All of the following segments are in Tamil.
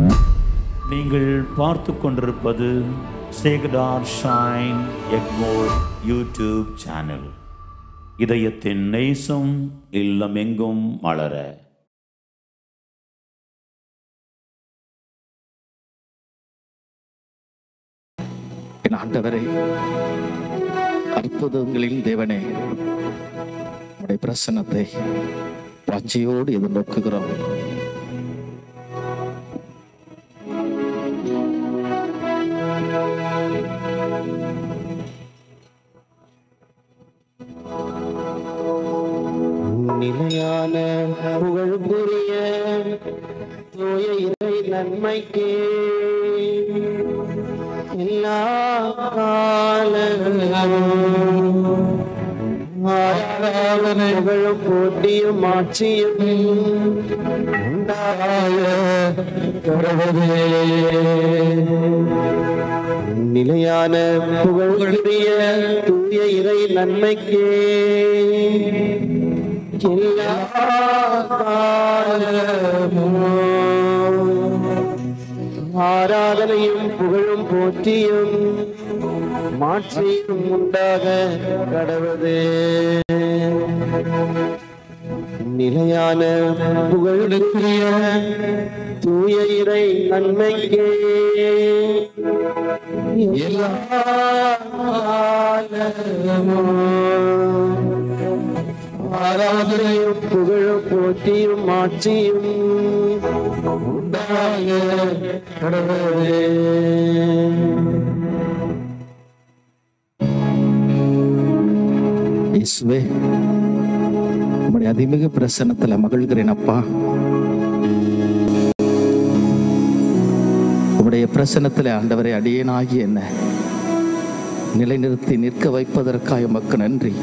நீங்கள் பார்த்து கொண்டிருப்பது சேகடார் ஷைன் எக்மோர் யூடியூப் சேனல் இதயத்தின் நேசம் இல்லமெங்கும் மலர என் ஆண்டவரே அற்புதங்களின் தேவனே உடைய பிரசன்னத்தை வாஞ்சையோடு எதிர்நோக்குகிறோம் நிலையான புகழுக்குரிய தூய இறை நன்மைக்கு எல்லா காலம் புகழும் போட்டியும் ஆட்சியும் உண்டாய கடவுளே. நிலையான புகழுக்குரிய தூய இறை நன்மைக்கு எல்லா காலமும் ஆராதனையும் புகழும் போற்றியும் மாற்றியும் உண்டாக கடவுளே நிலையான புகழுக்குரிய தூய இறை நன்மைக்கே எல்லா காலமும் ஆராதனையும் புகழும் போற்றியும் மாற்றியும் உண்டாக கடவுளே இயேசுவே உம்முடைய அதிமிக பிரசன்னத்துல மகிழ்கிறேன் அப்பா உம்முடைய பிரசன்னத்துல ஆண்டவரை அடியேனாகி என்ன நிலைநிறுத்தி நிற்க வைப்பதற்காக உமக்கு நன்றி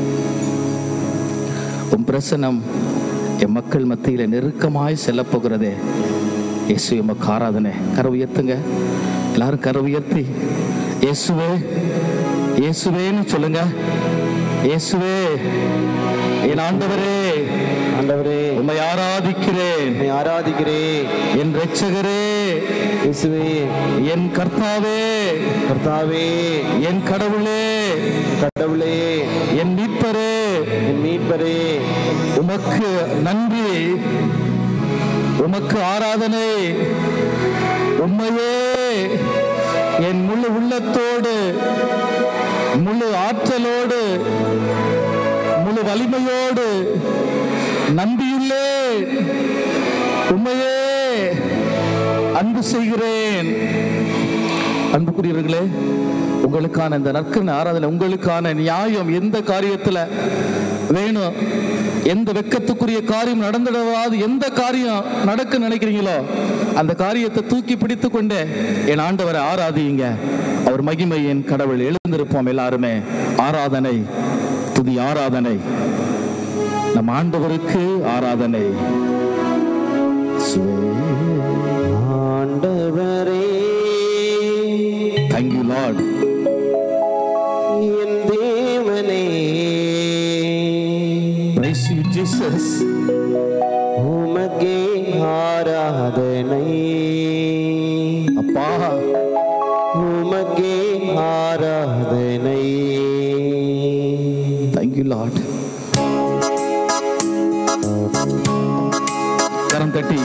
உம் பிரசன்னம் என் மக்கள் மத்தியில நெருக்கமாய் செல்லப் போகிறதே இயேசு எமக்கு ஆராதனை கரை உயர்த்துங்க எல்லாரும் கரை உயர்த்தி இயேசுவே இயேசுவேன்னு சொல்லுங்க இயேசுவே என் ஆண்டவரே ஆண்டவரே உம்மை ஆராதிக்கிறேன் உம்மை ஆராதிக்கிறேன் என் ரட்சகரே இயேசுவே என் கர்த்தாவே கர்த்தாவே என் கடவுளே கடவுளே என் மீட்பரே என் மீட்பரே உமக்கு நன்றி உமக்கு ஆராதனை உண்மையே என் முழு உள்ளத்தோடு முழு ஆற்றலோடு முழு வலிமையோடு நம்பியுள்ளே உண்மையே அன்பு செய்கிறேன் அன்புக்குரியவர்களே உங்களுக்கான இந்த நற்கன ஆராதனை உங்களுக்கான நியாயம் எந்த காரியத்துல வேணும் எந்த வெக்கத்துக்குரிய காரியம் நடந்துடவாது எந்த காரியம் நடக்க நினைக்கிறீங்களோ அந்த காரியத்தை தூக்கி பிடித்து கொண்டு என் ஆண்டவரை ஆராதியுங்க அவர் மகிமை என் கடவுள் எழுந்திருப்போம் எல்லாருமே ஆராதனை துதி ஆராதனை நம் ஆண்டவருக்கு ஆராதனை ஆண்டவரே தேங்க்யூ லார்ட் என் தேவனே பிரைஸ் யூ ஜீசஸ் உமக்கே ஆராதனை அப்பா உமக்கே ஆராதனை தேங்க்யூ லார்ட் கரம் தட்டி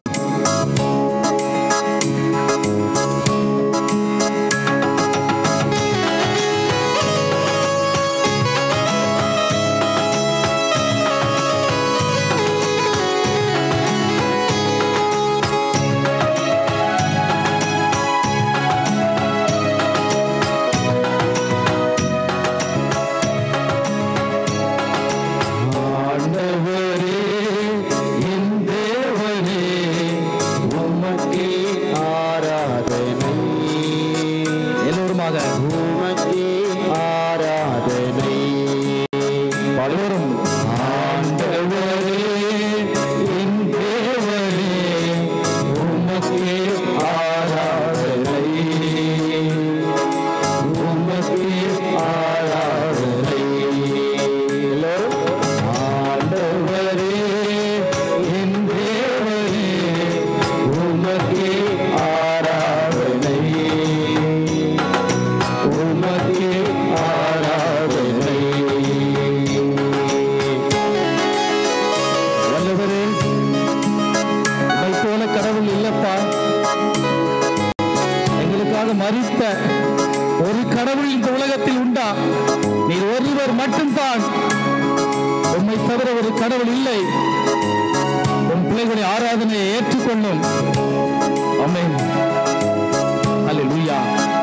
ஒருவர் மட்டும்தான் உம்மை தவிர ஒரு கடவுள் இல்லை உன் பிள்ளைகளை ஆராதனையை ஏற்றுக்கொள்ளும் அமேன் அல்லேலூயா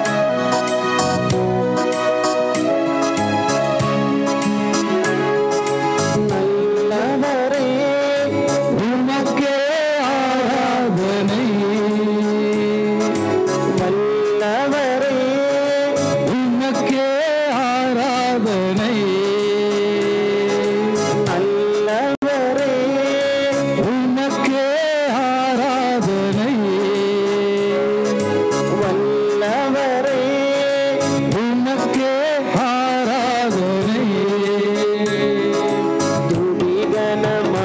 நல்லவரே உமக்கே ஆராதனை நல்லவரே உமக்கே ஆராதனை நல்லவரே உமக்கே ஆராதனை வல்லவரே உமக்கே ஆராதனை துதிகன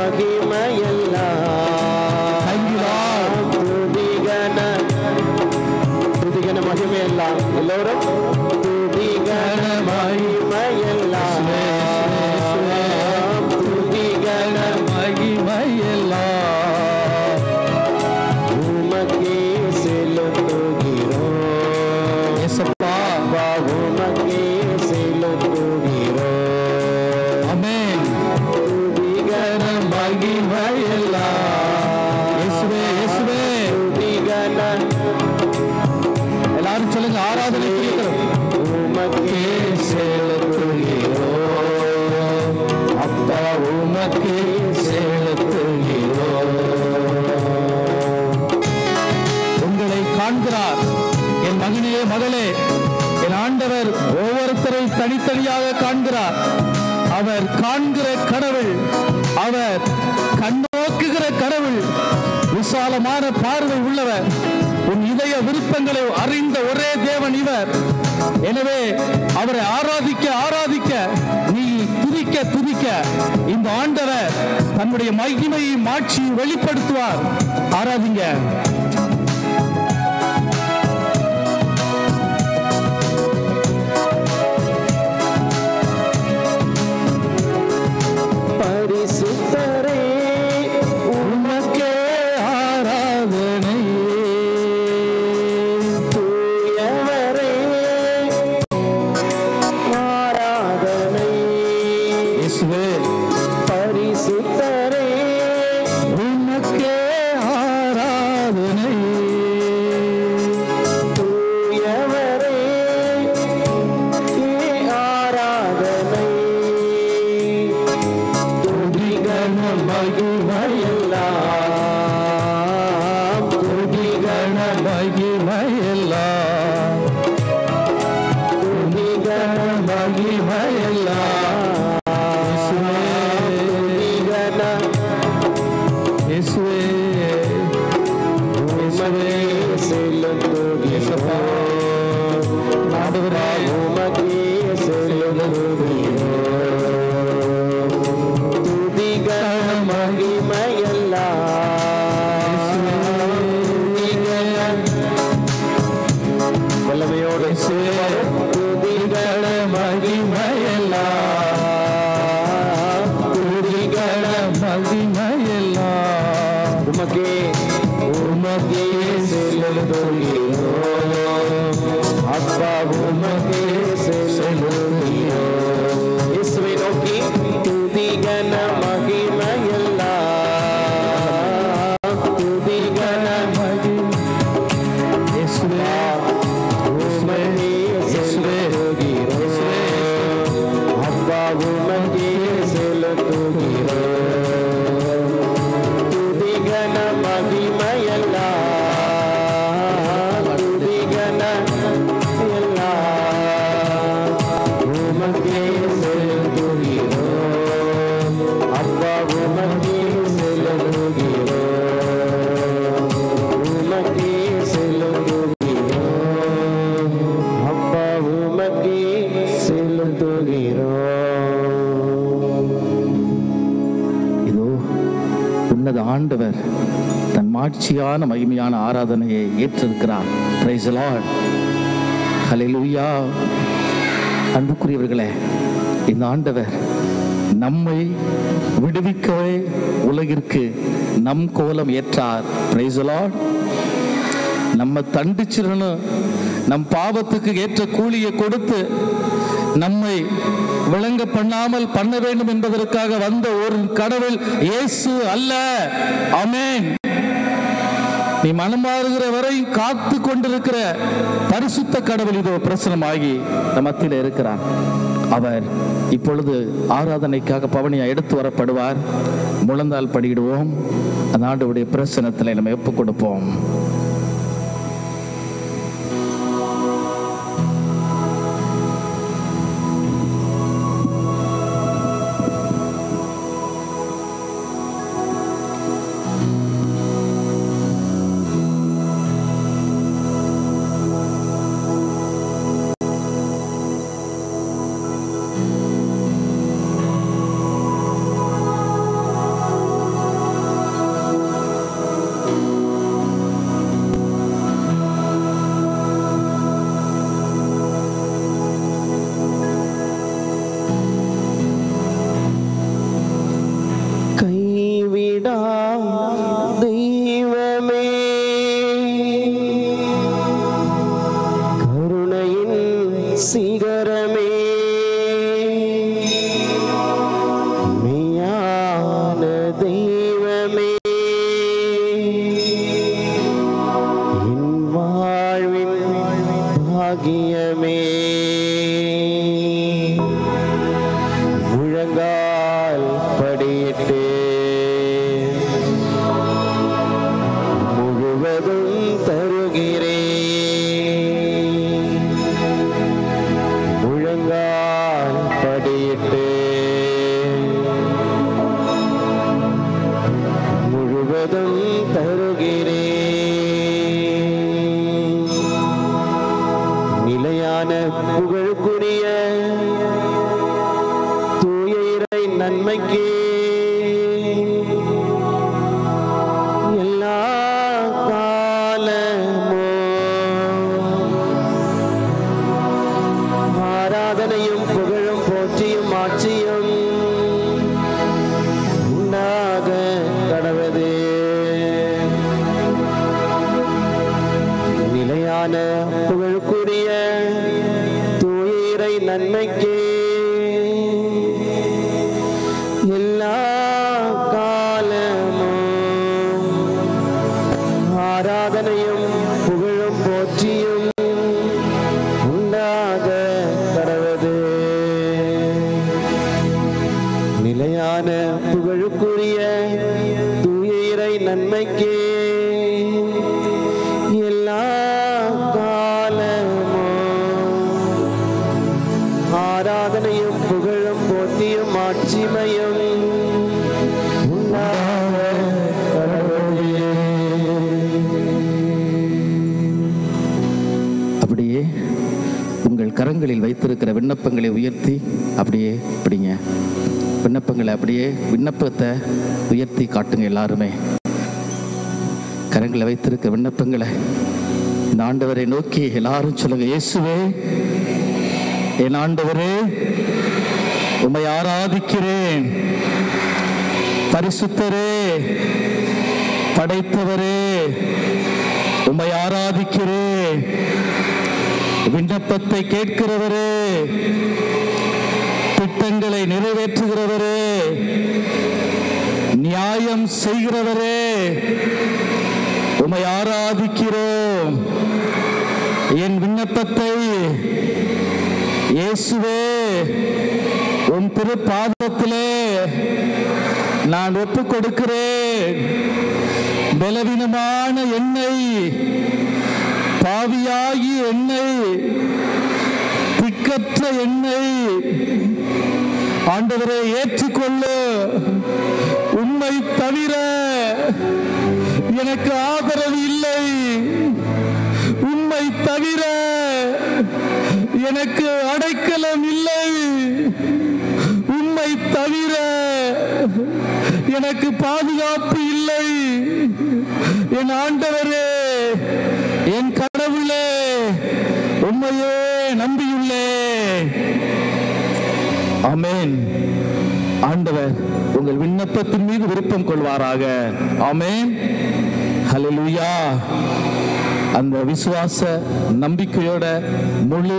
மகிமையெல்லாம் கையிலால் துதிகன துதிகன மகிமையெல்லாம் எல்லோரும் துதிகன மகிமையெல்லாம் துதிகன மகிமையெல்லாம் உமக்கே செலுத்துகிறோம் இயேசப்பா உமக்கே செலுத்துகிறோம் ஆமென் துதிகன மகிமையெல்லாம் இயேசுவே இயேசுவே துதிகன எல்லாரும் சொல்லுங்க ஆராதனை புரியுகிறோம் உமக்கே செலுத்துகிறோம் அப்பா உமக்கு செலுத்துகிறோம் உங்களை காண்கிறார் என் மகனே மகளே என் ஆண்டவர் ஒவ்வொருத்தரை தனித்தனியாக காண்கிறார் அவர் காண்கிற கடவுள் அவர் கண்ணோக்குகிற கடவுள் விசாலமான பார்வை உள்ளவர் உன் இதய விருப்பங்களை அறிந்த ஒரே தேவன் இவர் எனவே அவரை ஆராதிக்க ஆராதிக்க நீ துதிக்க துதிக்க இந்த ஆண்டவர் தன்னுடைய மகிமையை மாட்சி வெளிப்படுத்துவார் ஆராதிங்க பரிசுத்தரே உமக்கே ஆராதனை தூயவரே ஆராதனை இயேசுவே பரிசுத்தரே உமக்கே ஆராதனை தூயவரே ஆராதனை துதிகண மகிமையெல்லாம் துதிகண மகிமையெல்லாம் துதிகண மகிமையெல்லாம் இயேசுவே இயேசுவே இயேசப்பா ஆண்டவரே வல்லமையோடு துதிகண மகிமையெல்லாம் துதிகண மகிமையெல்லாம் உமக்கே உமக்கே செலுத்துகிறோம் அப்பா உமக்கே செலுத்துகிறோம் இயேசுவை நோக்கி துதிகன மகிமையெல்லாம் துதிகன மகிமை இயேசுவே உமக்கே செலுத்துகிறோம் அப்பா உமக்கே செலுத்துகிறோம் துதிகன மகிமையெல்லாம் துதிகன எல்லாம் உமக்கே செலுத்துகிறோம் அப்பா உமக்கே செலுத்துகிறோம் உமக்கே செலுத்துகிறோம் அப்பா உமக்கே செலுத்துகிறோம் இதோ உன்னத ஆண்டவர் தன் மாட்சியான மகிமையான ஆராதனையை ஏற்றிருக்கிறார் பிரைஸ் லார்ட் ஹalleluya அன்புக்குரியவர்களே இந்த ஆண்டவர் நம்மை விடுவிக்கவே உலகிற்கு நம் கோலம் ஏற்றார் பிரைஸ் லார்ட் நம்ம தண்டிச்சிடணும் நம் பாவத்துக்கு ஏற்ற கூலியை கொடுத்து நம்மை விளங்க பண்ணாமல் பண்ண வேண்டும் என்பதற்காக வந்த ஒரு கடவுள் இயேசு அல்ல ஆமென் நீ மனமாறுகிற வரை காத்து கொண்டிருக்கிற பரிசுத்த கடவுள் இதோ பிரசனமாகி நம் மத்தியில் இருக்கிறார் அவர் இப்பொழுது ஆராதனைக்காக பவனியா எடுத்து வரப்படுவார் முழந்தால் படியிடுவோம் அந்த ஆண்டவருடைய பிரசனத்தில் நம்ம ஒப்புக் கொடுப்போம் கைவிடா தெய்வமே கருணையின் சிகரமே மெய்யான தெய்வமே என் வாழ்வின் பாகியமே முழங்கால் படியிட்டு முழுவதும் தருகிறேன் முழங்கால் படியிட்டு முழுவதும் தருகிறேன் நிலையான புகழுக்குரிய தூய இறை நன்மைக்கு எல்லா காலமும் ஆராதனையும் புகழும் போற்றியும் ஆட்சியும் உண்டாக கடவுது நிலையான புகழுக்குரிய தூய இறை நன்மைக்கு எல்லா காலமும் ஆராதனையும் புகழும் போற்றியும் உண்டாக கடவுது நிலையான புகழுக்குரிய தூய இறை நன்மைக்கு எல்லா காலமும் ஆராதனையும் புகழும் போற்றியும் ஆட்சிமையும் உண்டாக கடவுளே. அப்படியே உங்கள் கரங்களில் வைத்திருக்கிற விண்ணப்பங்களை உயர்த்தி அப்படியே பிடிங்க விண்ணப்பங்களை அப்படியே விண்ணப்பத்தை உயர்த்தி காட்டுங்க எல்லாருமே கரங்களை வைத்திருக்க விண்ணப்பங்களை இந்த ஆண்டவரை நோக்கி எல்லாரும் சொல்லுங்க இயேசுவே என் ஆண்டவரே உம்மை ஆராதிக்கிறேன் பரிசுத்தரே படைத்தவரே உம்மை ஆராதிக்கிறேன் விண்ணப்பத்தை கேட்கிறவரே திட்டங்களை நிறைவேற்றுகிறவரே நியாயம் செய்கிறவரே உம்மை ஆராதிக்கிறோம் என் விண்ணப்பத்தை இயேசுவே உன் திருப்பாதத்திலே நான் ஒப்புக் கொடுக்கிறேன் பலவீனமான என்னை பாவியாகி என்னை திக்கற்ற என்னை ஆண்டவரை ஏற்றுக்கொள்ளு உண்மை தவிர எனக்கு ஆதரவு இல்லை உண்மை தவிர எனக்கு அடைக்கலம் இல்லை உண்மை தவிர எனக்கு பாதுகாப்பு இல்லை என் ஆண்டவரே என் கடவுளே உண்மையே நம்பியுள்ளே ஆமென் ஆண்டவர் உங்கள் விண்ணப்பத்தின் மீது விருப்பம் கொள்வாராக ஆமென் ஹalleluya அந்த விசுவாச நம்பிக்கையோட முழு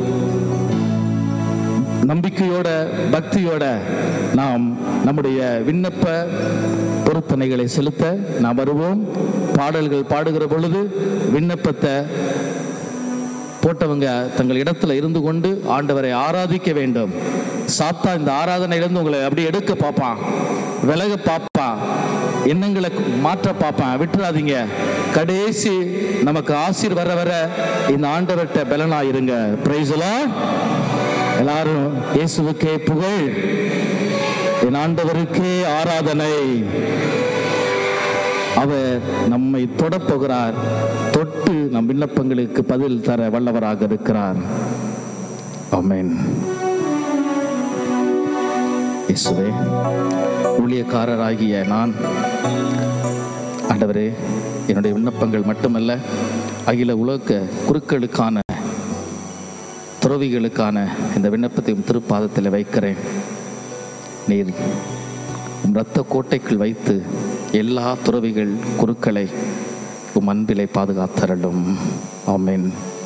நம்பிக்கையோட பக்தியோட நாம் நம்முடைய விண்ணப்ப பொருத்தனைகளை செலுத்த நாம் வருவோம் பாடல்கள் பாடுகிற பொழுது விண்ணப்பத்தை போட்டவங்க தங்கள் இடத்துல இருந்து கொண்டு ஆண்டவரை ஆராதிக்க வேண்டும் சாத்தா இந்த ஆராதனையிலிருந்து உங்களை அப்படியே எடுக்க பார்ப்பான் விலக பார்ப்பான் எண்ணங்களை மாற்ற பார்ப்பான் விட்டுறாதீங்க கடைசி நமக்கு ஆசீர் வர வர இந்த ஆண்டவர்கிட்ட பலனா இருங்க பிரைஸ்லாம் எல்லாரும் இயேசுவுக்கே புகழ் என் ஆண்டவருக்கே ஆராதனை அவர் நம்மை தொடப்போகிறார் தொட்டு நம் விண்ணப்பங்களுக்கு பதில் தர வல்லவராக இருக்கிறார் ஆமென் இயேசுவே ஊழியக்காரராகிய நான் ஆண்டவரே என்னுடைய விண்ணப்பங்கள் மட்டுமல்ல அகில உலக குருக்களுக்கான துறவிகளுக்கான இந்த விண்ணப்பத்தையும் திருப்பாதத்தில் வைக்கிறேன் நீர் உம் இரத்த கோட்டைக்குள் வைத்து எல்லா துறவிகள் குருக்களை உம் அன்பிலை பாதுகாத்தரலும் ஆமென்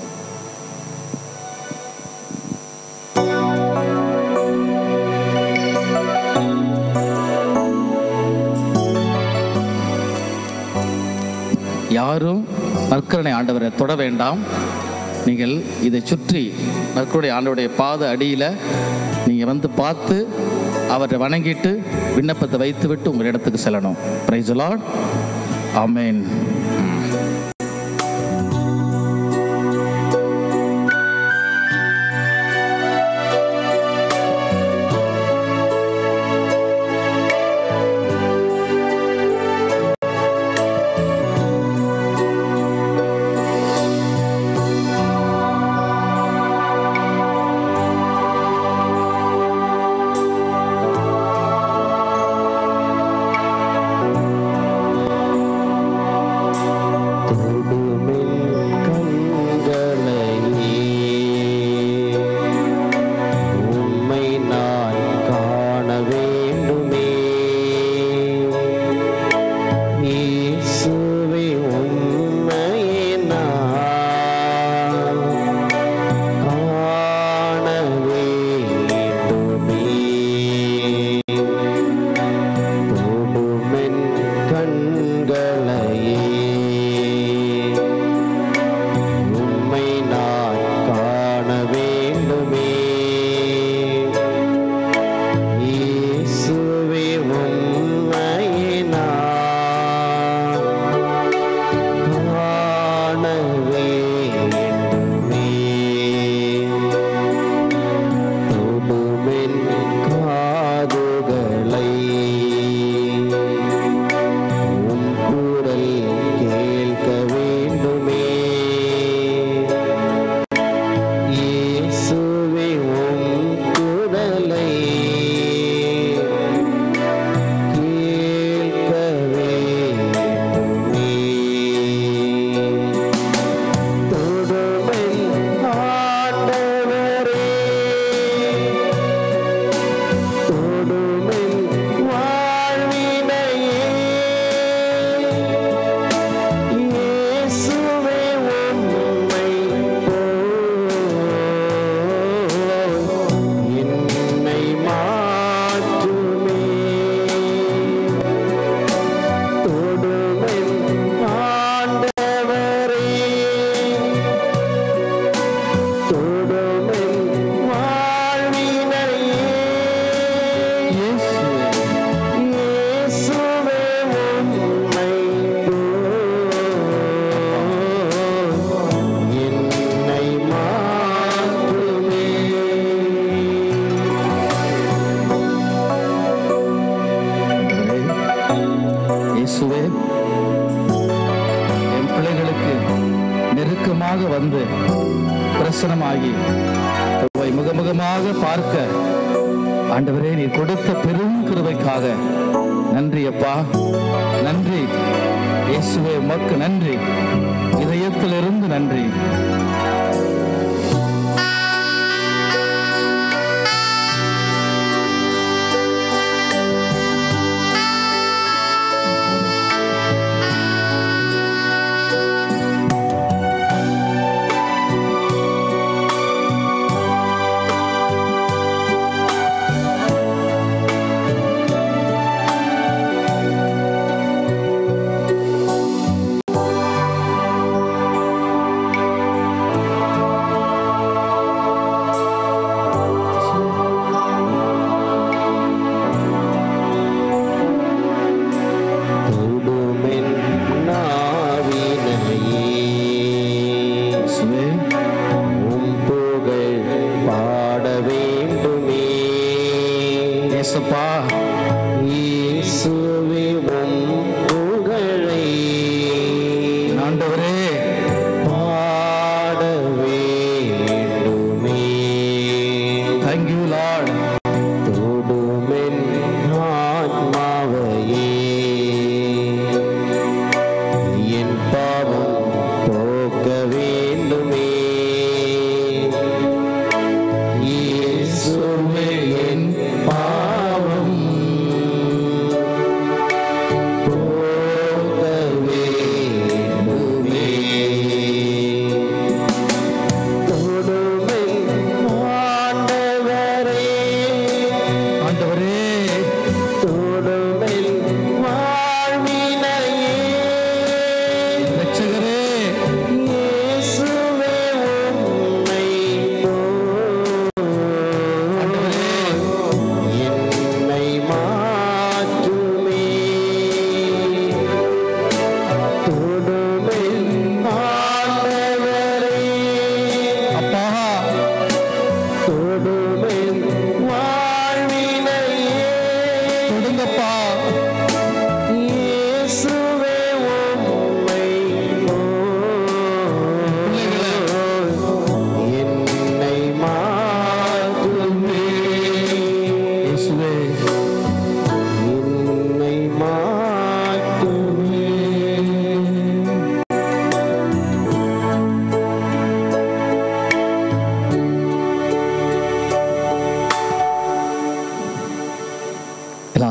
யாரும் நற்கரணை ஆண்டவரை தொட வேண்டாம் நீங்கள் இதை சுற்றி நற்கருடைய ஆண்டவருடைய பாத அடியில் நீங்கள் வந்து பார்த்து அவரை வணங்கிட்டு விண்ணப்பத்தை வைத்து விட்டு உங்கள் இடத்துக்கு செல்லணும் பிரைஸ் லார்ட் ஆமென் தொடுமின் கண்களையே உம்மை நான் காண வேண்டுமே இயேசுவே உம்மையே நான் காண வேண்டுமே தொடுமென் கண்களையே உம்மை நான் காண வேண்டுமே இயேசுவே உம்மையே நான் காண வேண்டுமே தொடுமென் காதுகளை உம் குரல் கேட்க வேண்டுமே இயேசுவே உம் குரலை கேட்க வேண்டுமே தொடுமென் ஆண்டவரே தொடுமென் வாழ்வினையே இயேசுவே உம்மை போல் என்னை மாற்றுமே தொடுமென் ஆண்டவரே தொடுமென் வாழ்வினையே இயேசுவே இயேசுவே உம்மை போல் என்னை மாற்றுமே இயேசுவே என் பிள்ளைகளுக்கு நெருக்கமாக வந்து பிரசனமாகி உம்மை முகமுகமாக பார்க்க ஆண்டவரே நீ கொடுத்த பெரும் கிருபைக்காக நன்றி அப்பா நன்றி இயேசுவே உமக்கு நன்றி இதயத்திலிருந்து நன்றி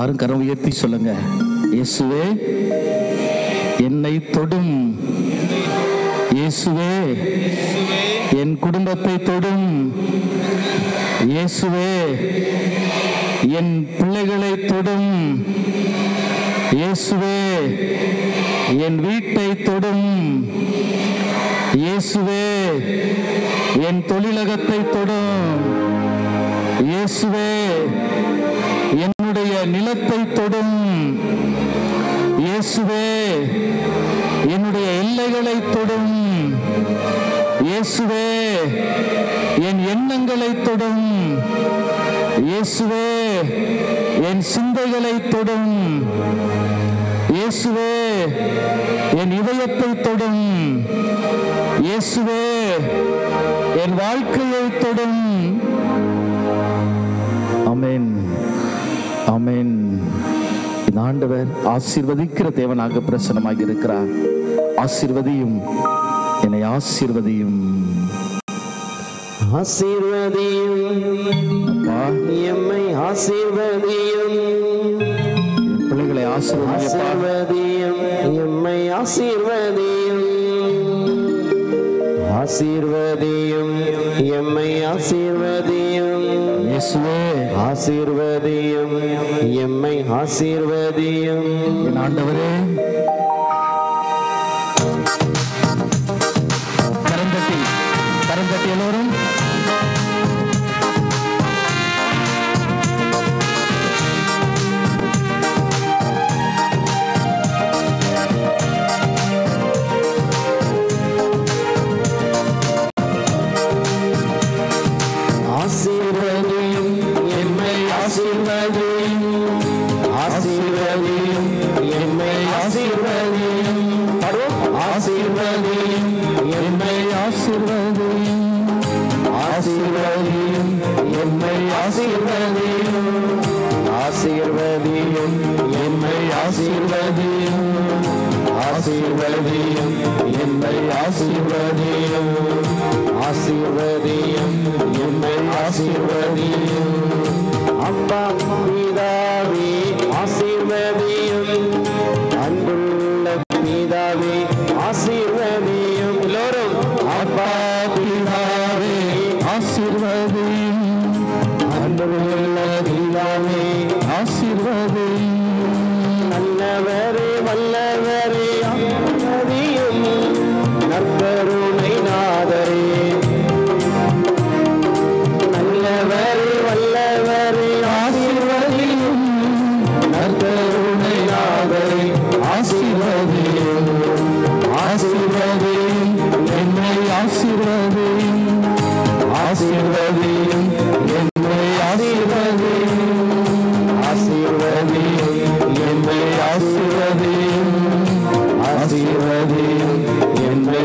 எல்லாரும் கரம் உயர்த்தி சொல்லுங்க இயேசுவே என்னை தொடும் இயேசுவே என் குடும்பத்தை தொடும் இயேசுவே என் பிள்ளைகளை தொடும் இயேசுவே என் வீட்டை தொடும் இயேசுவே என் தொழிலகத்தை தொடும் இயேசுவே என்னுடைய நிலத்தை தொடும் இயேசுவே என்னுடைய எல்லைகளை தொடும் இயேசுவே என் எண்ணங்களை தொடும் இயேசுவே என் சிந்தைகளை தொடும் இயேசுவே என் இதயத்தை தொடும் இயேசுவே என் வாழ்க்கையை தொடும் அமேன் அமேன் இந்த ஆண்டவர் ஆசீர்வதிக்கிற தேவனாக பிரசனமாக இருக்கிறார் ஆசீர்வதியும் என்னை ஆசீர்வதியும் ஆசீர்வதியும் அப்பா எம்மை ஆசீர்வதியும் என் பிள்ளைகளை ஆசீர்வதியப்பா ஆசீர்வதியும் எம்மை ஆசீர்வதியும் ஆசீர்வதியும் எம்மை ஆசீர்வதியும் இயேசுவே ஆசீர்வதியும் எம்மை ஆசீர்வதியும் என் ஆண்டவரே கரந்தட்டி கரந்தட்டி எல்லோரும் ஆசீர்வதியும் எம்மை ஆசீர்வதியும் ஆசீர்வதியும் எம்மை ஆசீர்வதியும் பாடுவோம். ஆசீர்வதியும் எம்மை ஆசீர்வதியும் ஆசீர்வதியும் எம்மை ஆசீர்வதியும் ஆசீர்வதியும் எம்மை ஆசீர்வதியும் ஆசீர்வதியும் எம்மை ஆசீர்வதியும் ஆசீர்வதியும் எம்மை ஆசீர்வதியும் அப்பா பிதாவே ஆசீர்வதியும் அன்புள்ள பிதாவே ஆசீர்வதியும் எல்லோரும் அப்பா பிதாவே ஆசீர்வதியும் அன்புள்ள பிதாவே ஆசீர்வதியும் நல்லவரே வல்லவரே ஆசீர்வதியும் நற்கருணை நாதரே நல்லவரே வல்லவரே ஆசீர்வதியும் நற்கருணை நாதரே ஆசீர்வதியும் ஆசீர்வதியும் என்னை ஆசீர்வதியும் ஆசீர்வதியும் என்னை ஆசீர்வதியும் ஆசீர்வதியும் என்னை ஆசீர்வதியும் ஆசீர்வதியும் என்னை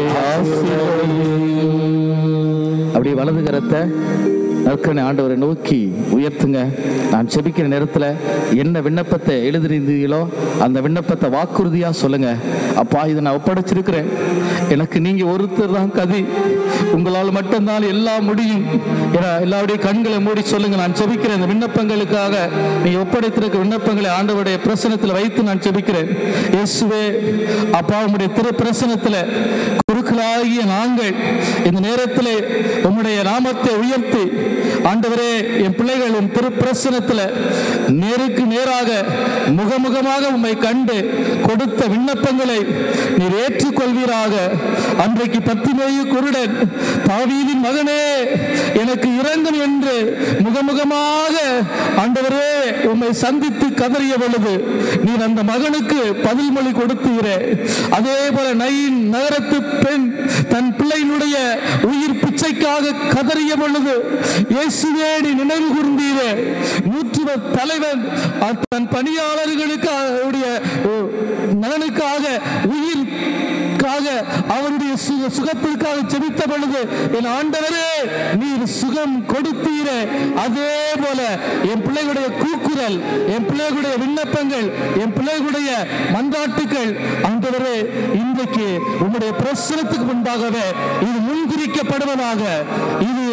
ஆசீர்வதியும் அப்படி வலது கரத்தை நற்கனை ஆண்டவரை நோக்கி உயர்த்துங்க நான் செபிக்கிற நேரத்தில் என்ன விண்ணப்பத்தை எழுதிருந்தீங்களோ அந்த விண்ணப்பத்தை வாக்குறுதியா சொல்லுங்க அப்பா இதை நான் ஒப்படைச்சிருக்கிறேன் எனக்கு நீங்க ஒருத்தர் தான் கதி உங்களால் மட்டும்தான் எல்லாம் முடியும் ஏன்னா எல்லாருடைய கண்களை மூடி சொல்லுங்க நான் செபிக்கிறேன் இந்த விண்ணப்பங்களுக்காக நீங்க ஒப்படைத்திருக்க விண்ணப்பங்களை ஆண்டவருடைய பிரசனத்தில் வைத்து நான் செபிக்கிறேன் இயேசுவே அப்பா உம்முடைய திரு பிரசனத்தில் குருக்களாகிய நாங்கள் இந்த நேரத்தில் உம்முடைய நாமத்தை உயர்த்தி ஆண்டவரே என் பிள்ளைகள் உன் திருப்பிரசனத்தில் நேருக்கு நேராக முகமுகமாக உம்மை கண்டு கொடுத்த விண்ணப்பங்களை நீர் ஏற்றுக்கொள்வீராக அன்றைக்கு பத்திமேயு குருடன் தாவீதின் மகனே எனக்கு இறங்கும் என்று முகமுகமாக ஆண்டவரே உம்மை சந்தித்து கதறிய பொழுது நீர் அந்த மகனுக்கு பதில் மொழி கொடுத்தீரே அதே போல நயின் நகரத்து பெண் தன் பிள்ளையினுடைய உயிர் பிச்சைக்காக கதறிய பொழுது இயேசுவே நீ நினைவு கூர்ந்தீரே நூற்றுவர் தலைவன் அ- தன் பணியாளர்களுக்கு அவருடைய ஓ, நலனுக்காக உயிர்க்காக அவருடைய சுக சுகத்திற்காக செபித்த பொழுது என் ஆண்டவரே நீர் சுகம் கொடுத்தீரே அதே போல என் பிள்ளைகளுடைய கூக்குரல் என் பிள்ளைகளுடைய விண்ணப்பங்கள் என் பிள்ளைகளுடைய மன்றாட்டுக்கள் ஆண்டவரே இன்றைக்கு உம்முடைய பிரசனத்துக்கு முன்பாகவே இது முன்குறிக்கப்படுவதாக இது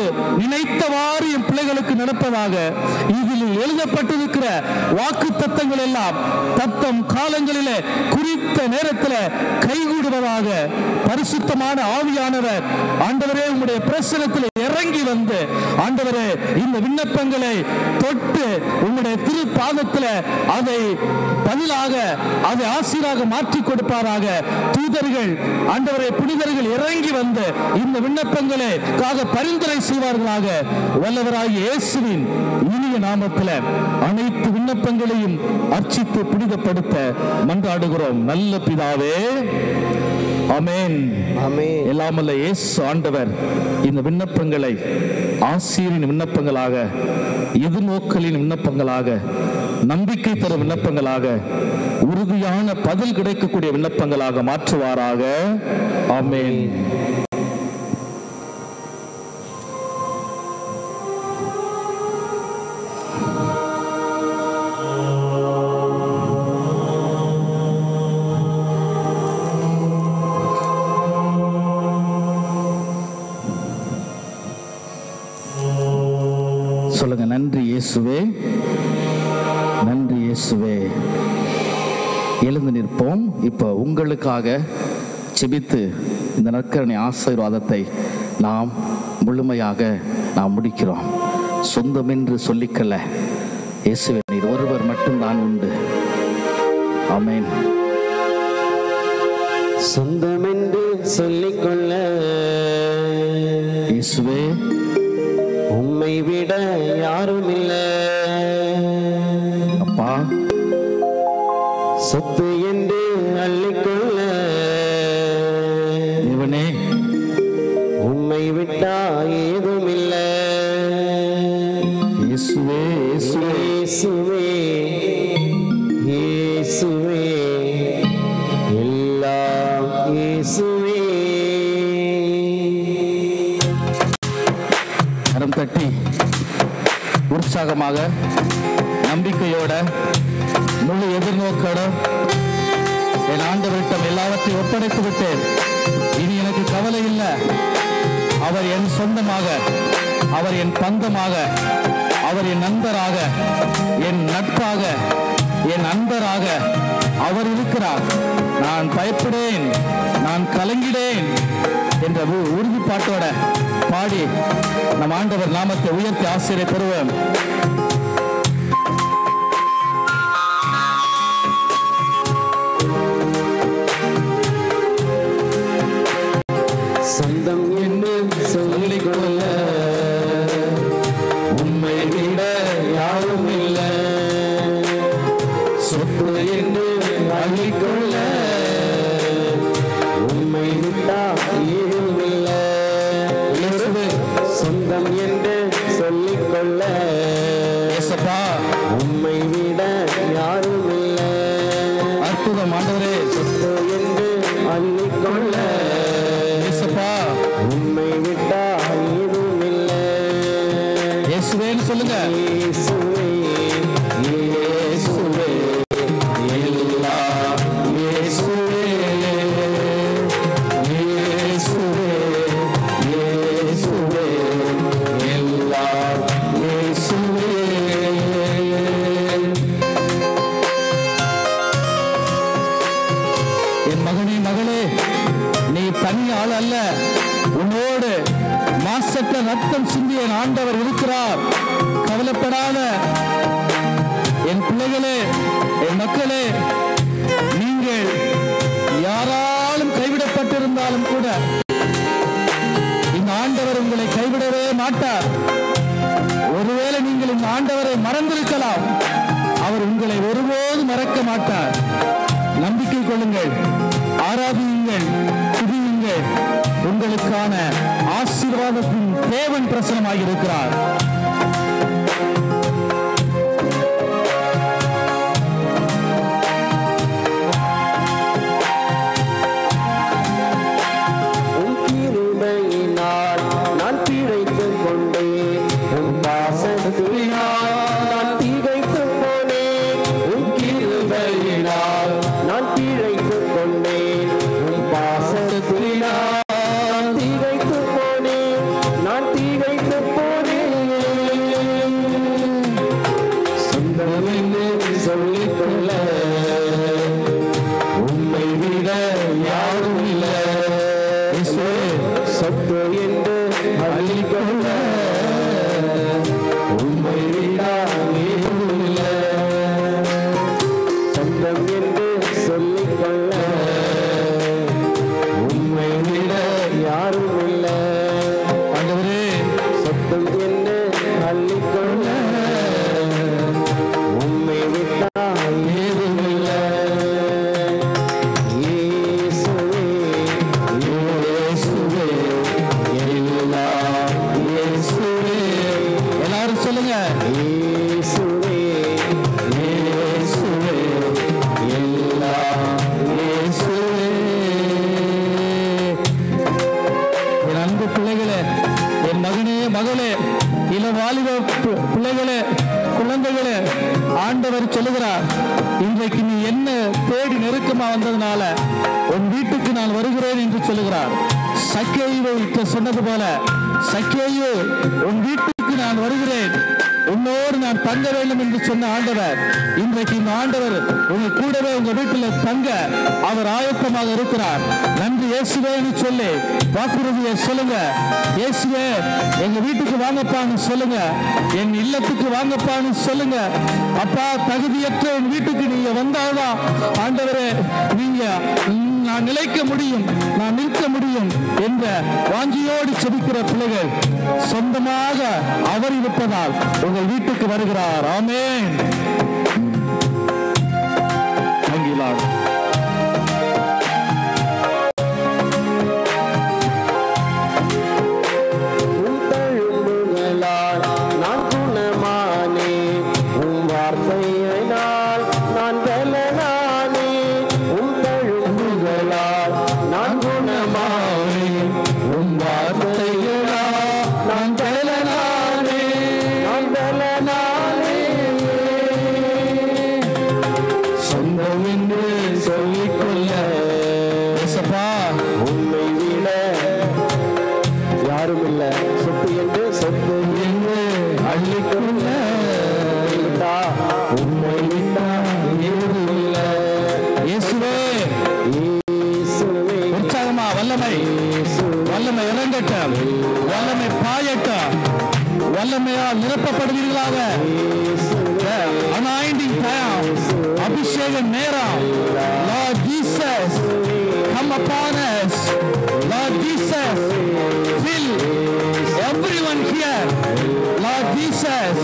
நினைத்தவாறு என் பிள்ளைகளுக்கு நடப்பதாக இதில் எழுதப்பட்டிருக்கிற வாக்கு தத்தங்கள் எல்லாம் தத்தம் காலங்களிலே குறித்த நேரத்தில் கைகூடுவதாக பரிசுத்தமான ஆவியானவர் ஆண்டவரே உம்முடைய பிரசனத்தில் இறங்கி வந்து ஆண்டவரே இந்த விண்ணப்பங்களை தொட்டு உம்முடைய திரு பாதத்தில் அதை பதிலாக அதை ஆசீராக மாற்றி கொடுப்பாராக தூதர்கள் ஆண்டவரே புனிதர்கள் இறங்கி வந்து இந்த விண்ணப்பங்களை காக பரிந்துரை செய்வார்களாக வல்லவராகிய இயேசுவின் இனிய நாமத்தில் அனைத்து விண்ணப்பங்களையும் அர்ச்சித்து புனிதப்படுத்த மன்றாடுகிறோம் நல்ல பிதாவே ஆமென் ஆமென். எல்லாம் வல்ல இயேசு ஆண்டவர் இந்த விண்ணப்பங்களை ஆசிரியரின் விண்ணப்பங்களாக எதிர்நோக்கலின் விண்ணப்பங்களாக நம்பிக்கை தரும் விண்ணப்பங்களாக உறுதியான பதில் கிடைக்கக்கூடிய விண்ணப்பங்களாக மாற்றுவாராக ஆமென் சொல்லுங்க நன்றி இயேசுவே நன்றி இயேசுவே எழுந்து நிற்போம் இப்போ உங்களுக்காக செபித்து இந்த நற்கரணை ஆசீர்வாதத்தை நாம் முழுமையாக நாம் முடிக்கிறோம் சொந்தமென்று சொல்லிக்கல இயேசுவே நீர் ஒருவர் மட்டும்தான் உண்டு ஆமென் சொந்தமென்று சொல்லிக்கொள்ள இயேசுவே உம்மை விட யாரும் இல்லை அப்பா சொத்து என்று அள்ளிக்கொள்ள தேவனே உம்மை விட்டா ஏதும் இல்லை இயேசுவே இயேசுவே இயேசுவே இயேசுவே எல்லாம் இயேசுவே கரம் தட்டி உற்சாகமாக நம்பிக்கையோட முழு எதிர்நோக்கோட என் ஆண்டவரிடம் எல்லாவற்றையும் ஒப்படைத்து விட்டேன் இனி எனக்கு கவலை இல்லை அவர் என் சொந்தமாக அவர் என் பந்தமாக அவர் என் நண்பராக என் நட்பாக என் அன்பராக அவர் இருக்கிறார் நான் பயப்படேன் நான் கலங்கிடேன் என்ற உ- உறுதிப்பாட்டோட பாடி நம் ஆண்டவர் நாமத்தை உயர்த்தி ஆசிரியர் பெறுவோம் சொந்தம் என்று சொல்லிக்கொள்ள உம்மை விட யாரும் இல்லை சொத்து என்று அள்ளிக்கொள்ள உம்மை விட்டா ஏதும் இல்லை இயேசுவே, சொந்தம் என்று சொல்லிக்கொள்ள ஏசப்பா உம்மை விட யாரும் இல்லை அற்புதம் ஆண்டவரே சொத்து என்று அள்ளிக்கொள்ள ஏசப்பா உம்மை விட்டா ஏதும் இல்லை இயேசுவேன்னு சொல்லுங்க இயேசுவே இயேசுவே எல்லாம் இயேசுவே இயேசுவே இயேசுவே எல்லாம் இயேசுவே என் மகனே மகளே நீ தனி ஆள் அல்ல உன்னோடு மாசற்ற ரத்தம் சிந்திய என் ஆண்டவர் இருக்கிறார் கவலைப்படாத என் பிள்ளைகளே என் மக்களே நீங்கள் யாராலும் கைவிடப்பட்டிருந்தாலும் கூட இந்த ஆண்டவர் உங்களை கைவிடவே மாட்டார் ஒருவேளை நீங்கள் இந்த ஆண்டவரை மறந்திருக்கலாம் அவர் உங்களை ஒருபோதும் மறக்க மாட்டார் நம்பிக்கை கொள்ளுங்கள் ஆராதியுங்கள் துதியுங்கள் உங்களுக்கான ஆசீர்வாதத்தின் தேவன் பிரசனமாக இருக்கிறார் உம் கிருபையினால் நான் பிழைத்துக் கொண்டேன் உம் பாசத்தினால் நான் திகைத்துப் போனேன் உம் கிருபையினால் நான் பிழைத்துக் கொண்டேன் உம் பாசத்தினால் நான் திகைத்துப் போனேன் நான் திகைத்துப் இயேசுவே சொத்து என்று அள்ளிக்கொள்ள உண்மை விடா இல்லை சொந்தம் என்று சொல்லிக்கொள்ள உண்மை விட யாரும் இல்லை ஆண்டவரே சொத்தம் என்று அள்ளிக்கொள்ள உண்மை விட்டா ஏதும் இல்லை இயேசுவே இயேசுவே எல்லாம் இயேசுவே எல்லாரும் சொல்லுங்க இயேசுவே இயேசுவே எல்லாம் இயேசுவே என் அன்பு பிள்ளைகளே என் மகனே மகளே இள வாலிப பி- பிள்ளைகளே குழந்தைகளே ஆண்டவர் சொல்லுகிறார் இன்றைக்கு நீ என்ன தேடி நெருக்கமா வந்ததுனால உன் வீட்டுக்கு நான் வருகிறேன் என்று சொல்லுகிறார் சக்கேயுவை சொன்னது போல சக்கேயு உன் வீட்டுக்கு நான் வருகிறேன் உன்னோடு நான் தங்க வேண்டும் என்று சொன்ன ஆண்டவர் இன்றைக்கு இந்த ஆண்டவர் உங்க கூடவே உங்க வீட்டில் தங்க அவர் ஆயத்தமாக இருக்கிறார் நன்றி இயேசுவேன்னு சொல்லி வாக்குறுதியை சொல்லுங்க இயேசுவே எங்க வீட்டுக்கு வாங்கப்பான்னு சொல்லுங்க என் இல்லத்துக்கு வாங்கப்பான்னு சொல்லுங்க அப்பா தகுதியற்ற என் வீட்டுக்கு நீங்க வந்தாதான் ஆண்டவரே நீங்க ம், நான் நிலைக்க முடியும் நான் நிற்க முடியும் என்ற வாஞ்சியோடு செபிக்கிற பிள்ளைகள் சொந்தமாக அவர் இருப்பதால் உங்கள் வீட்டுக்கு வருகிறார் ஆமென் Thank you, Lord. உன் தழும்புகளால் நான் குணமானே உன் வார்த்தையினால் நான் பலனானே உன் தழும்புகளால் நான் குணமானே உன் வார்த்தையினால் நான் பலனானே நான் பலனானே சொந்தம் என்று சொல்லிக்கொள்ள இயேசப்பா, உண்மை விட யாரும் இல்ல சொத்து என்று சொத்து என்று அள்ளிக்கொள்ள விட்டா உண்மை விட்டா ஏதும் இல்ல இயேசுவே இயேசுவே உற்சாகமா வல்லமை வல்லமை இறங்கட்டும் வல்லமை பாயட்டும் வல்லமையால் நிரப்பப்படுவீர்களாக அனாயிண்டிங் டைம் அபிஷேக நேரம் Lord Jesus come upon us Lord Jesus fill everyone here Lord Jesus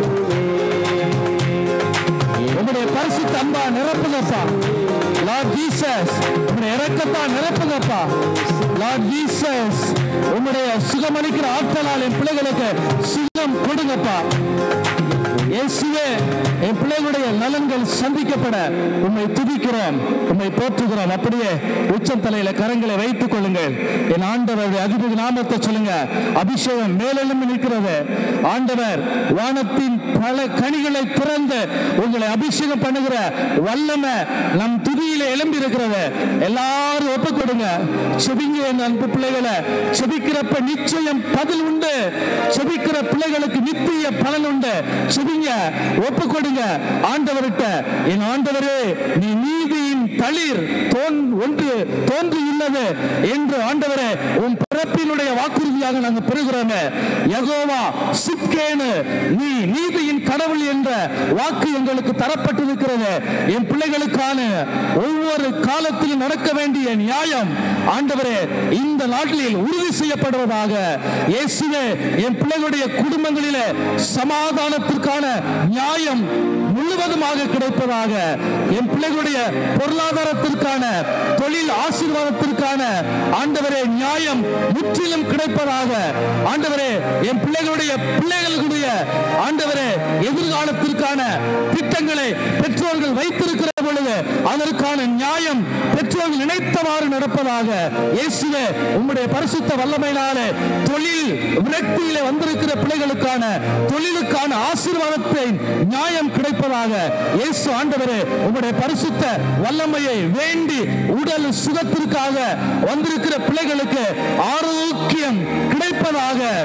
உங்களுடைய பரிசுத்த அன்பா நிரப்புங்கப்பா லார்ட் ஜீசஸ் உங்களுடைய இரக்கத்தா நிரப்புங்கப்பா லார்ட் ஜீசஸ் உங்களுடைய சுகமளிக்கிற ஆற்றலால் என் பிள்ளைகளுக்கு சுகம் கொடுங்கப்பா இயேசுவே என் பிள்ளைகளுடைய நலன்கள் சந்திக்கப்பட உம்மை துதிக்கிறோம் உம்மை போற்றுகிறோம் அப்படியே உச்சம் தலையில கரங்களை வைத்துக் கொள்ளுங்கள் என் ஆண்டவருடைய அதிபதி நாமத்தை சொல்லுங்க அபிஷேகம் மேலெழும்பி நிற்கிறது ஆண்டவர் வானத்தின் பல கனிகளை திறந்து உங்களை அபிஷேகம் பண்ணுகிற வல்லமை நம் துதியில எழும்பி இருக்கிறது எல்லாரும் ஒப்புக் கொடுங்க செபிங்க என் அன்பு பிள்ளைகளை செபிக்கிறப்ப நிச்சயம் பதில் உண்டு செபிக்கிற பிள்ளைகளுக்கு நித்திய பலன் உண்டு செபிங்க ஒப்பு கொடுங்க ஆண்டவர்கிட்ட என் ஆண்டவரே நீ நீதியின் தளிர் தோன் ஒன்று தோன்றியுள்ளது என்று ஆண்டவரே உன் பிறப்பினுடைய வாக்குறுதியாக நாங்கள் பெறுகிறோமே யகோவா சிப்கேனு நீ நீதியின் கடவுள் என்ற வாக்கு எங்களுக்கு தரப்பட்டிருக்கிறது என் பிள்ளைகளுக்கான ஒவ்வொரு காலத்திலும் நடக்க வேண்டிய நியாயம் ஆண்டவரே இந்த நாட்டில் உறுதி செய்யப்படுவதாக இயேசுவே என் பிள்ளைகளுடைய குடும்பங்களிலே சமாதானத்திற்கான நியாயம் முழுவதுமாக கிடைப்பதாக என் பிள்ளைகளுடைய பொருளாதாரத்திற்கான தொழில் ஆசீர்வாதத்திற்கான ஆண்டவரே நியாயம் முற்றிலும் கிடைப்பதாக ஆண்டவரே என் பிள்ளைகளுடைய பிள்ளைகளுடைய ஆண்டவரே எதிர்காலத்திற்கான திட்டங்களை பெற்றோர்கள் வைத்திருக்கிற பொழுது அதற்கான நியாயம் பெற்றோர்கள் நினைத்தவாறு நடப்பதாக இயேசுவே உம்முடைய பரிசுத்த வல்லமையினாலே தொழில் விரக்தியிலே வந்திருக்கிற பிள்ளைகளுக்கான தொழிலுக்கான ஆசீர்வாதத்தை நியாயம் கிடைப்பதாக இயேசு ஆண்டவரே உம்முடைய பரிசுத்த வல்லமையை வேண்டி உடல் சுகத்திற்காக வந்திருக்கிற பிள்ளைகளுக்கு ஆரோக்கியம் கிடைப்பதாக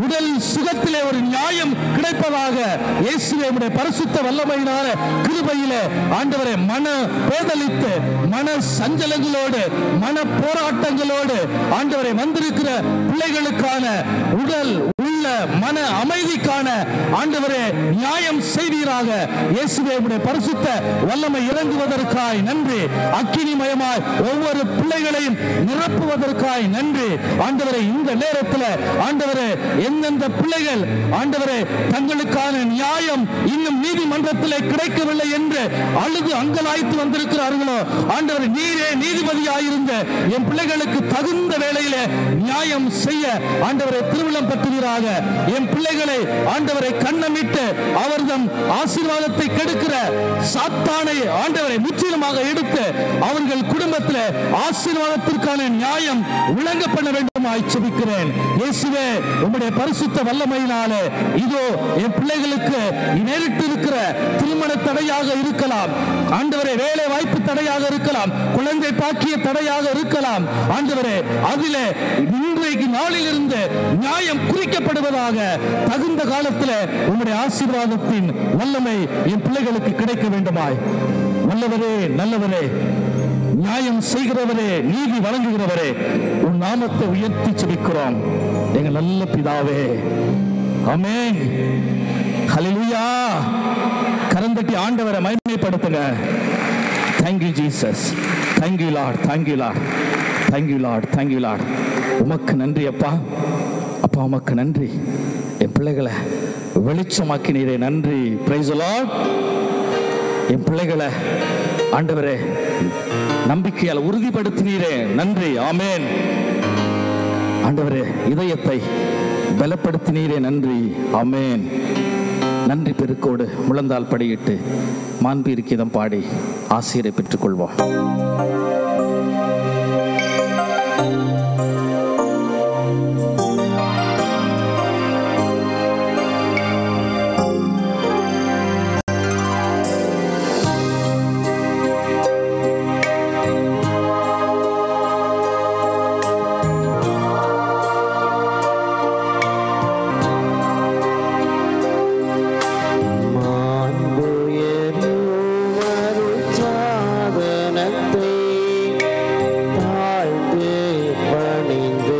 உடல் சுகத்திலே ஒரு நியாயம் கிடைப்பதாக இயேசுவே உம்முடைய பரிசுத்த வல்லமையினால கிருபையிலே ஆண்டவரே மன பேதலித்து மன சஞ்சலங்களோடு மன போராட்டங்களோடு ஆண்டவரை வந்திருக்கிற பிள்ளைகளுக்கான உடல் உள்ள மன அமைதிக்கான ஆண்டவரே நியாயம் செய்வீராக இயேசுவே உம்முடைய பரிசுத்த வல்லமை இறங்குவதற்காய் நன்றி அக்கினிமயமாய் ஒவ்வொரு பிள்ளைகளையும் நிரப்புவதற்காய் நன்றி ஆண்டவரே இந்த நேரத்தில் ஆண்டவரே எந்தெந்த பிள்ளைகள் ஆண்டவரே தங்களுக்கான நியாயம் இன்னும் நீதிமன்றத்திலே கிடைக்கவில்லை என்று அழுது அங்கலாய்த்து வந்திருக்கிறார்களோ ஆண்டவர் நீரே நீதிபதியாயிருந்த என் பிள்ளைகளுக்கு தகுந்த வேளையிலே நியாயம் செய்ய ஆண்டவரை திருவிழம் பெற்றுவீராக என் பிள்ளைகளை ஆண்டவரை கண்ணமிட்டு அவர்தம் ஆசீர்வாதத்தை கெடுக்கிற சாத்தானை ஆண்டவரை முற்றிலுமாக எடுத்து அவர்கள் குடும்பத்தில் ஆசீர்வாதத்திற்கான நியாயம் விளங்க பண்ண வேண்டுமாய் செபிக்கிறேன் இயேசுவே உம்முடைய பரிசுத்த வல்லமையினாலே இதோ என் பிள்ளைகளுக்கு நேரிட்டு இருக்கிற திருமண தடையாக இருக்கலாம் ஆண்டவரே வேலை வாய்ப்பு தடையாக இருக்கலாம் குழந்தை பாக்கிய தடையாக இருக்கலாம் ஆண்டவரே அதிலே இன்றைக்கு நாளில் இருந்து நியாயம் குறிக்கப்படுவதாக தகுந்த காலத்தில் உம்முடைய ஆசீர்வாதத்தின் வல்லமை என் பிள்ளைகளுக்கு கிடைக்க வேண்டுமாய் நல்லவரே நல்லவரே நியாயம் செய்கிறவரே நீதி வழங்குகிறவரே உன் நாமத்தை உயர்த்தி செபிக்கிறோம் எங்க நல்ல பிதாவே ஆமென் ஹalleluya கரந்தட்டி ஆண்டவரை மகிமைப்படுத்துங்க thank you Jesus thank you Lord thank you Lord thank you Lord thank you Lord உமக்கு நன்றி அப்பா அப்பா உமக்கு நன்றி என் பிள்ளைகளை வெளிச்சமாக்கினீரே நன்றி பிரைஸ் லார்ட் என் பிள்ளைகளை ஆண்டவரே நம்பிக்கையால் உறுதிப்படுத்தினீரே நன்றி ஆமென் ஆண்டவரே இதயத்தை பலப்படுத்தினீரே நன்றி ஆமென் நன்றி பெருக்கோடு முழந்தால் படியிட்டு மாண்பீர்க்கிதம் பாடி ஆசிரியரை பெற்றுக்கொள்வோம் சாதனத்தை தாழ்ந்து பணிந்து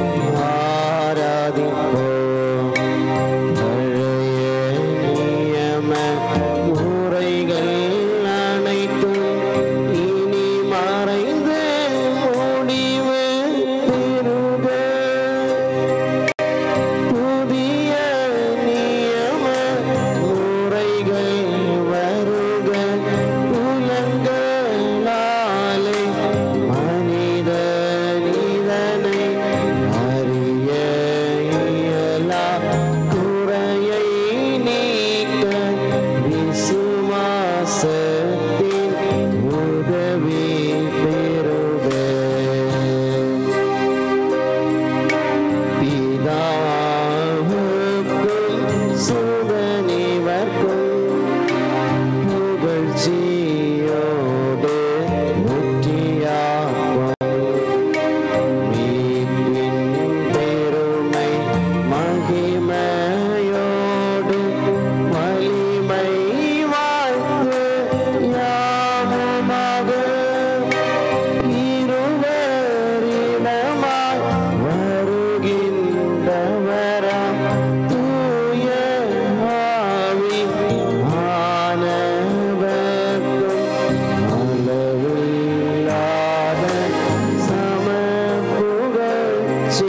ஆராதிப்போம் பழைய நியம முறைகள் அனைத்தும் இனி மறைந்து முடிவு பெறுக புதிய நியம முறைகள் வருக புலங்களாலே மனித நிதனை அறிய இயலா குறையை நீக்க விசுவாசத்தின் உதவி பெறுக பிதாவுக்கும் சுதனிவர்க்கும் புகழ்ச்சியோடு முற்றியாகும் மீட்பின் பெருமை மகிமையோடு வலிமை வாழ்த்து யாமுமாக இருவரிடமாய் வருகின்றவராம் தூய ஆவி ஆனவர்க்கும் அளவில்லாத சம புகழ்ச்சி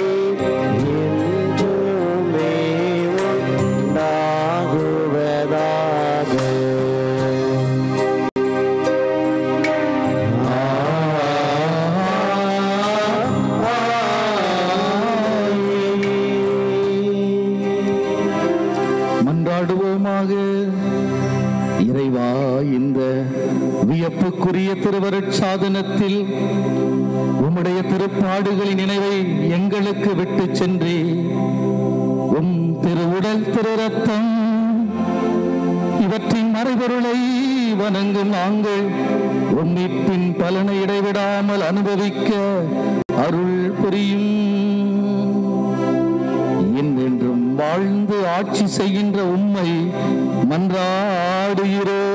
என்றுமே உண்டாகுவதாக மன்றாடுவோமாக இறைவா இந்த வியப்புக்குரிய திருவருட்சாதனத்தில் உம்முடைய திருப்பாடுகளின் நினைவை எங்களுக்கு விட்டு சென்றி உம் திருவுடல் திரு ரத்தம் இவற்றின் மறைபொருளை வணங்கும் நாங்கள் உம்மிப்பின் பலனை இடைவிடாமல் அனுபவிக்க அருள் புரியும் என்றென்றும் ஆட்சி செய்கின்ற உண்மை மன்றாடுகிறோம்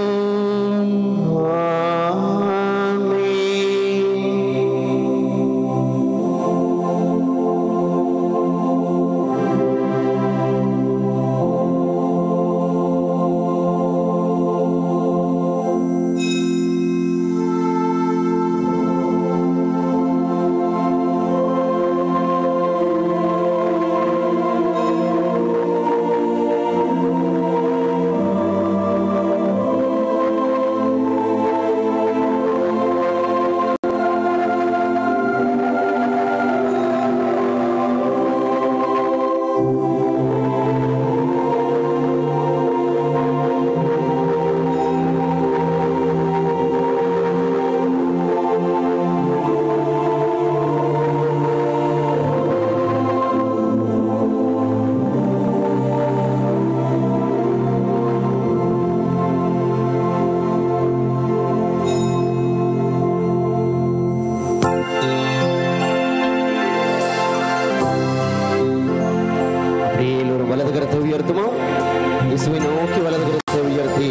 அப்படியே ஒரு வலது கரத்தை உயர்த்துமா இயேசுவை நோக்கி வலது கரத்தை உயர்த்தி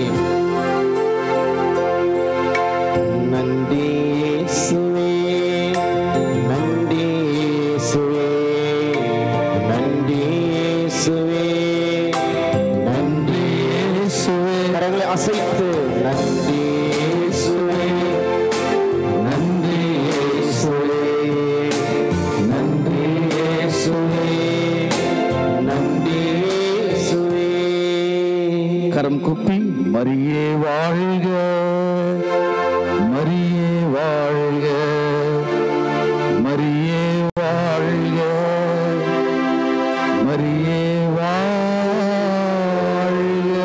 நன்றி இயேசுவே நன்றி இயேசுவே நன்றி இயேசுவே நன்றி இயேசுவே கரங்களை அசைத்து நன்றி இயேசுவே நன்றி இயேசுவே நன்றி இயேசுவே நன்றி இயேசுவே கரம் குப்பி மரியே வாழ்க மரியே வாழ்க மரியே வாழ்க மரியே வாழ்க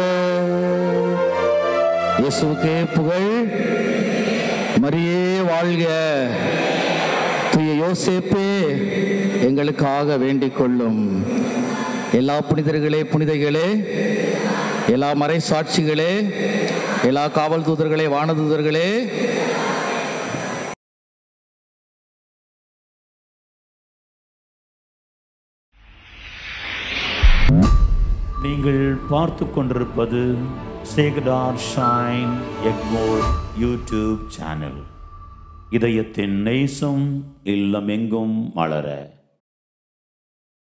இயேசுவுக்கே புகழ் மரியே வாழ்க தூய யோசேப்பே எங்களுக்காக வேண்டிக் கொள்ளும் எல்லா புனிதர்களே புனிதைகளே எல்லா மறை சாட்சிகளே எல்லா காவல் தூதர்களே வானதூதர்களே நீங்கள் பார்த்து கொண்டிருப்பது சேகடார் ஷைன் எக்மோர் யூடியூப் சேனல் இதயத்தின் நேசம் இல்லமெங்கும் மலர